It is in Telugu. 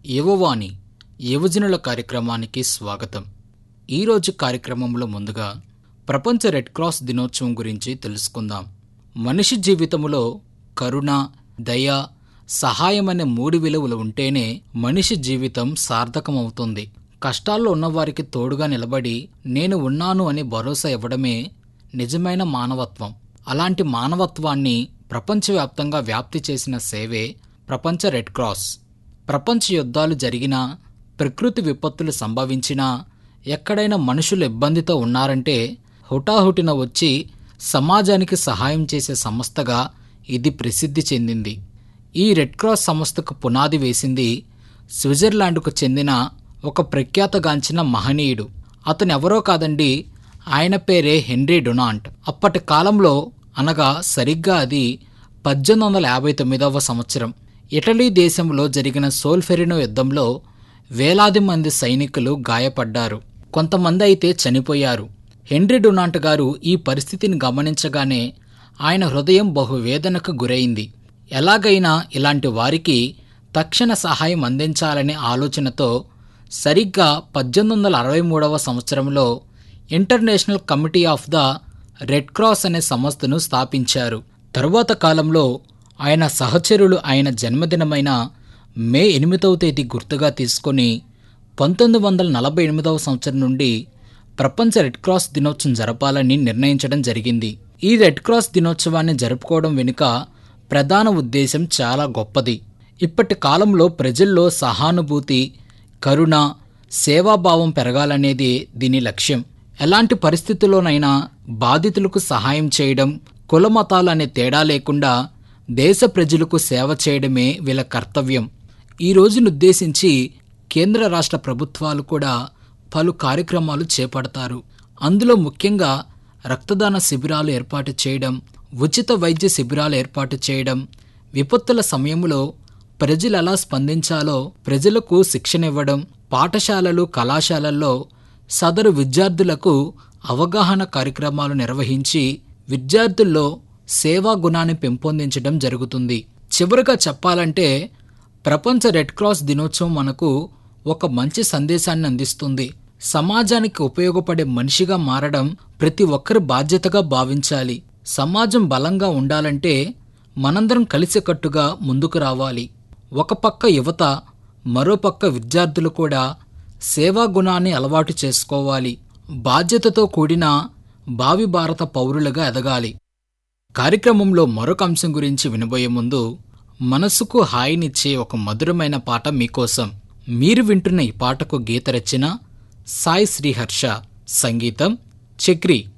యువవాణి యువజనుల కార్యక్రమానికి స్వాగతం ఈరోజు కార్యక్రమంలో ముందుగా ప్రపంచ రెడ్ క్రాస్ దినోత్సవం గురించి తెలుసుకుందాం మనిషి జీవితంలో కరుణ దయ సహాయం అనే మూడు విలువలు ఉంటేనే మనిషి జీవితం సార్థకమవుతుంది కష్టాల్లో ఉన్నవారికి తోడుగా నిలబడి నేను ఉన్నాను అని భరోసా ఇవ్వడమే నిజమైన మానవత్వం అలాంటి మానవత్వాన్ని ప్రపంచవ్యాప్తంగా వ్యాప్తి చేసిన సేవే ప్రపంచ రెడ్ క్రాస్ ప్రపంచ యుద్ధాలు జరిగినా ప్రకృతి విపత్తులు సంభవించినా ఎక్కడైనా మనుషులు ఇబ్బందితో ఉన్నారంటే హుటాహుటిన వచ్చి సమాజానికి సహాయం చేసే సంస్థగా ఇది ప్రసిద్ధి చెందింది ఈ రెడ్ క్రాస్ సంస్థకు పునాది వేసింది స్విట్జర్లాండ్కు చెందిన ఒక ప్రఖ్యాతగాంచిన మహనీయుడు అతను ఎవరో కాదండి ఆయన పేరే హెన్రీ డొనాల్ట్ అప్పటి కాలంలో అనగా సరిగ్గా అది పద్దెనిమిది వందల యాభై తొమ్మిదవ సంవత్సరం ఇటలీ దేశంలో జరిగిన సోల్ఫెరినో యుద్ధంలో వేలాది మంది సైనికులు గాయపడ్డారు కొంతమంది అయితే చనిపోయారు హెన్రీ డొనాల్ట్ గారు ఈ పరిస్థితిని గమనించగానే ఆయన హృదయం బహువేదనకు గురైంది ఎలాగైనా ఇలాంటి వారికి తక్షణ సహాయం అందించాలనే ఆలోచనతో సరిగ్గా పద్దెనిమిది వందల అరవై మూడవ సంవత్సరంలో international committee of the red cross అనే సంస్థను స్థాపించారు తరువాత కాలంలో ఆయన సహచరులు ఆయన జన్మదినమైన మే ఎనిమిదవ తేదీ గుర్తుగా తీసుకొని పంతొమ్మిది వందల నలభై ఎనిమిదవ సంవత్సరం నుండి ప్రపంచ రెడ్ క్రాస్ దినోత్సవం జరపాలని నిర్ణయించడం జరిగింది ఈ రెడ్ క్రాస్ దినోత్సవాన్ని జరుపుకోవడం వెనుక ప్రధాన ఉద్దేశం చాలా గొప్పది ఇప్పటి కాలంలో ప్రజల్లో సహానుభూతి కరుణ సేవాభావం పెరగాలనేది దీని లక్ష్యం ఎలాంటి పరిస్థితుల్లోనైనా బాధితులకు సహాయం చేయడం కులమతాలు అనే తేడా లేకుండా దేశ ప్రజలకు సేవ చేయడమే వీళ్ళ కర్తవ్యం ఈ రోజును ఉద్దేశించి కేంద్ర రాష్ట్ర ప్రభుత్వాలు కూడా పలు కార్యక్రమాలు చేపడతారు అందులో ముఖ్యంగా రక్తదాన శిబిరాలు ఏర్పాటు చేయడం ఉచిత వైద్య శిబిరాలు ఏర్పాటు చేయడం విపత్తుల సమయంలో ప్రజలు ఎలా స్పందించాలో ప్రజలకు శిక్షణ ఇవ్వడం పాఠశాలలు కళాశాలల్లో సదరు విద్యార్థులకు అవగాహన కార్యక్రమాలు నిర్వహించి విద్యార్థుల్లో సేవా గుణాన్ని పెంపొందించడం జరుగుతుంది చివరిగా చెప్పాలంటే ప్రపంచ రెడ్ క్రాస్ దినోత్సవం మనకు ఒక మంచి సందేశాన్ని అందిస్తుంది సమాజానికి ఉపయోగపడే మనిషిగా మారడం ప్రతి ఒక్కరి బాధ్యతగా భావించాలి సమాజం బలంగా ఉండాలంటే మనందరం కలిసికట్టుగా ముందుకు రావాలి ఒక పక్క యువత మరోపక్క విద్యార్థులు కూడా సేవా గుణాన్ని అలవాటు చేసుకోవాలి బాధ్యతతో కూడిన భావి భారత పౌరులుగా ఎదగాలి కార్యక్రమంలో మరొక అంశం గురించి వినబోయే ముందు మనసుకు హాయినిచ్చే ఒక మధురమైన పాట మీకోసం మీరు వింటున్న ఈ పాటకు గీత రచన సాయి శ్రీహర్ష సంగీతం చక్రి